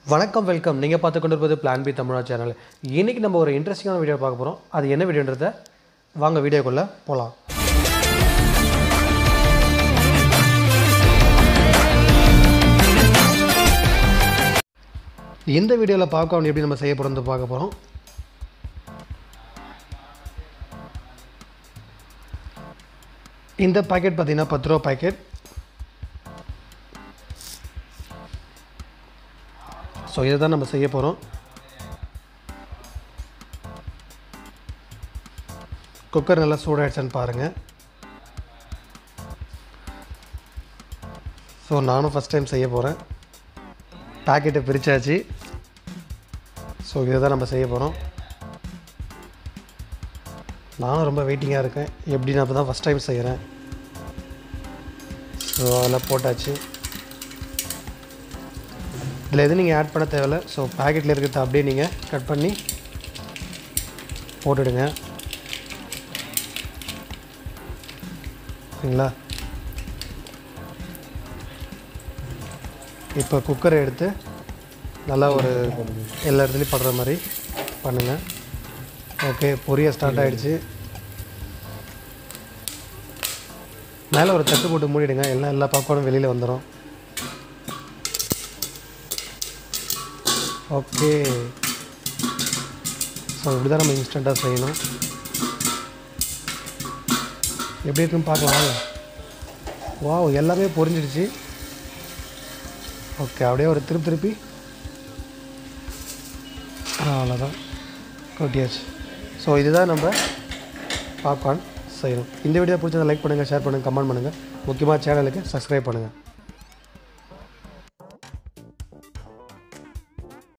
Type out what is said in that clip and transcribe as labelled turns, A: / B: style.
A: வணக்கம் வெல்கம் நீங்கள் பார்த்து கொண்டிருப்பது பிளான் பி தமிழா சேனல் இன்றைக்கி நம்ம ஒரு இன்ட்ரெஸ்டிங்கான வீடியோ பார்க்க போகிறோம் அது என்ன வீடியோன்றதை வாங்க வீடியோக்குள்ளே போகலாம் இந்த வீடியோவில் பார்க்க எப்படி நம்ம செய்ய போகிறது பார்க்க போகிறோம் இந்த பாக்கெட் பார்த்தீங்கன்னா பத்து ரூபா பாக்கெட் ஸோ இதை தான் நம்ம செய்ய போகிறோம் குக்கர் நல்லா சூடாயிடுச்சான்னு பாருங்கள் ஸோ நானும் ஃபஸ்ட் டைம் செய்ய போகிறேன் பேக்கெட்டை பிரித்தாச்சு ஸோ இதை தான் நம்ம செய்ய போகிறோம் நானும் ரொம்ப வெயிட்டிங்காக இருக்கேன் எப்படி நான் இப்போ தான் ஃபஸ்ட் டைம் செய்கிறேன் ஸோ அதெல்லாம் போட்டாச்சு இதில் எதுவும் நீங்கள் ஆட் பண்ண தேவையில்ல ஸோ பேக்கெட்டில் இருக்கிறத அப்படியே நீங்கள் கட் பண்ணி போட்டுடுங்க சரிங்களா இப்போ குக்கரை எடுத்து நல்லா ஒரு எல்லா இடத்துலையும் படுற மாதிரி பண்ணுங்கள் ஓகே பொரிய ஸ்டார்ட் ஆகிடுச்சு மேலே ஒரு தட்டு போட்டு மூடிடுங்க எல்லாம் எல்லா பாப்பாடும் வெளியில் வந்துடும் ஓகே ஸோ இப்படி தான் நம்ம இன்ஸ்டண்ட்டாக செய்யணும் எப்படி இருக்குன்னு பார்க்கலாம் வாவ் எல்லாமே பொரிஞ்சிடுச்சு ஓகே அப்படியே ஒரு திருப்பி திருப்பி அவ்வளோதான் கொட்டியாச்சு ஸோ இதுதான் நம்ம பாப்கார்ன் செய்யணும் இந்த வீடியோ பிடிச்சதை லைக் பண்ணுங்கள் ஷேர் பண்ணுங்கள் கமெண்ட் பண்ணுங்கள் முக்கியமாக சேனலுக்கு சப்ஸ்கிரைப் பண்ணுங்கள்